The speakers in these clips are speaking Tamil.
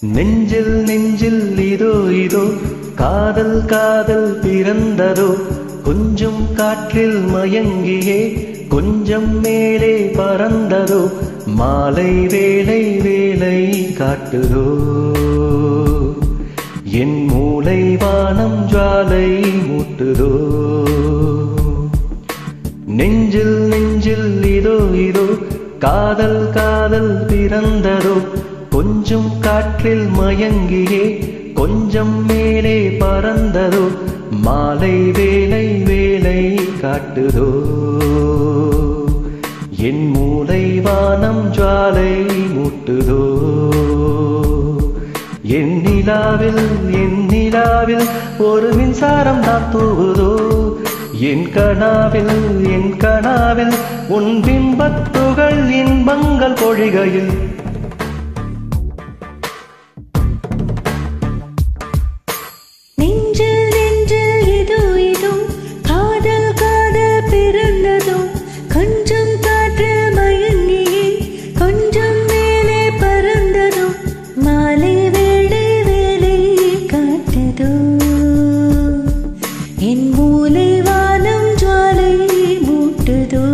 நெஞ்சில் நெஞ்சில் இதோ இதோ காதல் காதல் பிறந்ததோ கொஞ்சம் காற்றில் மயங்கியே கொஞ்சம் மேலே பறந்ததோ மாலை வேலை வேலை காட்டுதோ என் மூளை வானம் ஜுவாலை மூட்டுதோ நெஞ்சில் நெஞ்சில் இதோ இதோ காதல் காதல் பிறந்ததோ கொஞ்சம் காற்றில் மயங்கியே கொஞ்சம் மேலே பறந்ததோ மாலை வேலை வேலை காட்டுதோ என் மூளை வானம் ஜுவாலை மூட்டுதோ என் நிலாவில் என் நிலாவில் ஒரு மின்சாரம் தான் தூவுதோ என் கனாவில் என் கனாவில் உன் பிம்பத்துகள் இன்பங்கள் பொழிகையில் நெஞ்சில் நெஞ்சில் இதோ இதோ காதல் காதல் பிறந்ததோ கொஞ்சம் காற்று மயங்கியே கொஞ்சம் மேலே பறந்ததோ மாலை வேளை வேலை காட்டுதோ என் மூளை வானம் ஜுவாலை மூட்டுதோ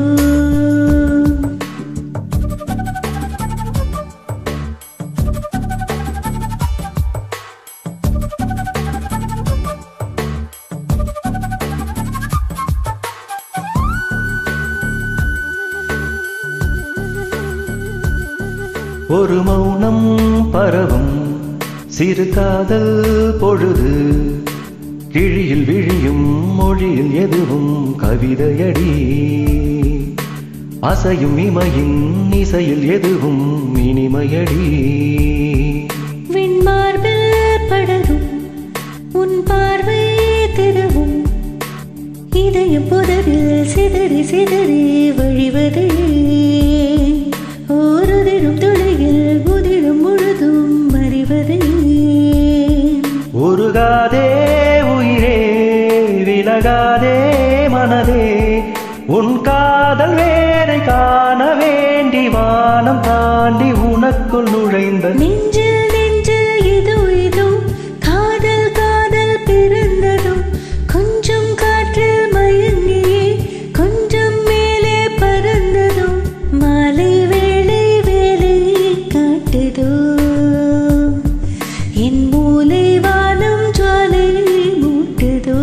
ஒரு மௌனம் பரவும் சிறு காதல் பொழுது கிழியில் விழியும் மொழியில் எதுவும் கவிதையடி அசையும் இமையின் இசையில் எதுவும் இனிமையடி விண்மார்பில் படரும் உன் பார்வை திருவும் இதயம் புதரில் சிதறி சிதறி வழிவது ஓருதிரும் துளையில் முதிரும் முழுதும் அறிவது உருகாதே உயிரே விலகாதே மனதே உன் காதல் வேலை காண வேண்டி வானம் தாண்டி உனக்குள் நுழைந்த நெஞ்சில் நெஞ்சில் இதோ இதோ காதல் காதல் பிறந்ததோ கொஞ்சம் காற்றில் மயங்கியே கொஞ்சம் மேலே பறந்ததோ மாலை வேளை வேலை காட்டுதோ என் மூளை வானம் ஜுவாலை மூட்டுதோ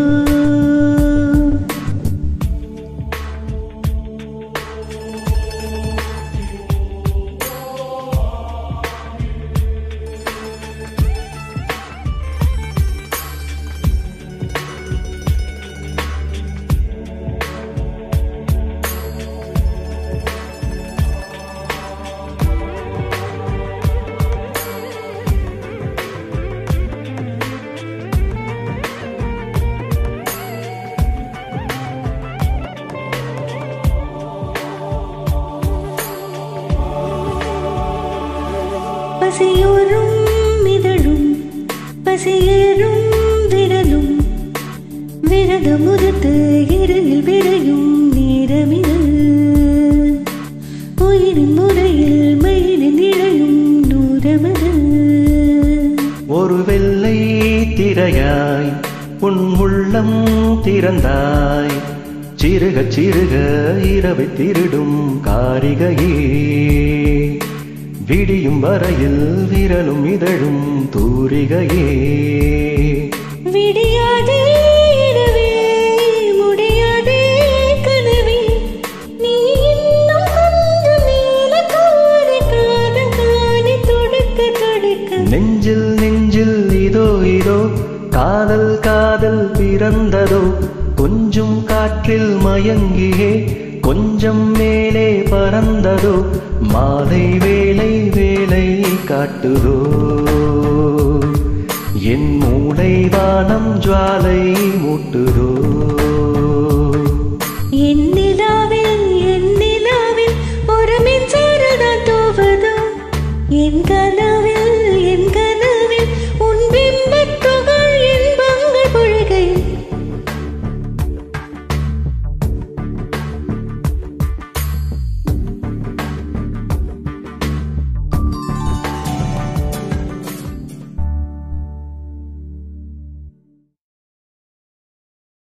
பசியோரும் இதழும் பசியேறும் விரலும் விரத முதுத்து இருளில் விரையும் நேரமிது உயிரின் முறையில் மயிலின் இழையும் நூறமது ஒரு வெள்ளை திரையாய் உன் உள்ளம் திறந்தாய் சிறுக சிறுக இரவை திருடும் காரிகையே விடியும் வரையில் விரலும் இதழும் தூரிகையே விடியாதே இரவே முடியாதே கனவே நீ இன்னும் கொஞ்சம் மேல காணி காதல் காணி தொடுக்க தொடுக்க நெஞ்சில் நெஞ்சில் இதோ இதோ காதல் காதல் பிறந்ததோ கொஞ்சம் காற்றில் மயங்கியே கொஞ்சம் மேலே பறந்ததோ மாலை வேலை வேலை காட்டுதோ என் மூளை வானம் ஜுவாலை மூட்டுதோ